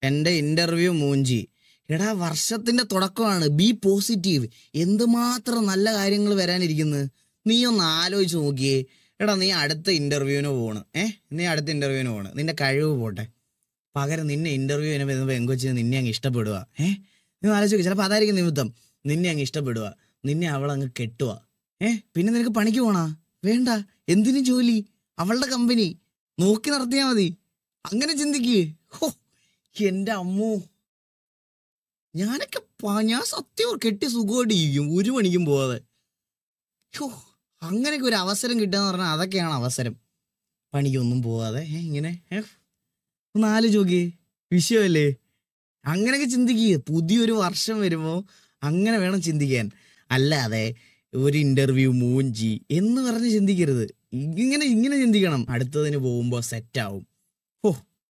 എൻ്റെ ഇന്റർവ്യൂ മൂഞ്ചി എടാ വർഷത്തിന്റെ തുടക്കമാണ് ബി പോസിറ്റീവ് എന്തുമാത്രം നല്ല കാര്യങ്ങൾ വരാനിരിക്കുന്നു നീ ഒന്ന് ആലോചിച്ച് നോക്കിയേ എടാ നീ അടുത്ത ഇന്റർവ്യൂവിന് പോണ് ഏ നീ അടുത്ത ഇന്റർവ്യൂവിന് പോണ് നിന്റെ കഴിവ് പോട്ടെ പകരം നിന്നെ ഇന്റർവ്യൂവിന് വരുമ്പോൾ പെങ്കൊച്ചിന് നിന്നെ അങ്ങ് ഇഷ്ടപ്പെടുക ഏ നീ ആലോചിക്കുക ചിലപ്പോൾ അതായിരിക്കും നിമിത്തം നിന്നെ അങ്ങ് ഇഷ്ടപ്പെടുക നിന്നെ അവൾ അങ്ങ് കെട്ടുക ഏ പിന്നെ നിനക്ക് പണിക്ക് പോണാ വേണ്ട എന്തിനു ജോലി അവളുടെ കമ്പനി നോക്കി നടത്തിയാ മതി അങ്ങനെ ചിന്തിക്ക് ഹോ എന്റെ അമ്മോ ഞാനൊക്കെ പ- ഞാൻ സത്യം കെട്ടി സുഖമായിട്ട് ഇരിക്കും ഒരു മണിക്കും പോവാതെ ഹോ അങ്ങനെയൊക്കെ ഒരു അവസരം കിട്ടുക പറഞ്ഞാൽ അതൊക്കെയാണ് അവസരം പണിക്കൊന്നും പോവാതെ ഏ, ഇങ്ങനെ ഏ, ഒന്ന് ആലോചിച്ച് നോക്കിയേ വിഷയമല്ലേ അങ്ങനെയൊക്കെ ചിന്തിക്കുക പുതിയൊരു വർഷം വരുമ്പോൾ അങ്ങനെ വേണം ചിന്തിക്കാൻ അല്ലാതെ ഒരു ഇന്റർവ്യൂ മൂഞ്ചി എന്ന് പറഞ്ഞ് ചിന്തിക്കരുത് ഇങ്ങനെ ഇങ്ങനെ ചിന്തിക്കണം അടുത്തതിന് പോകുമ്പോൾ സെറ്റാവും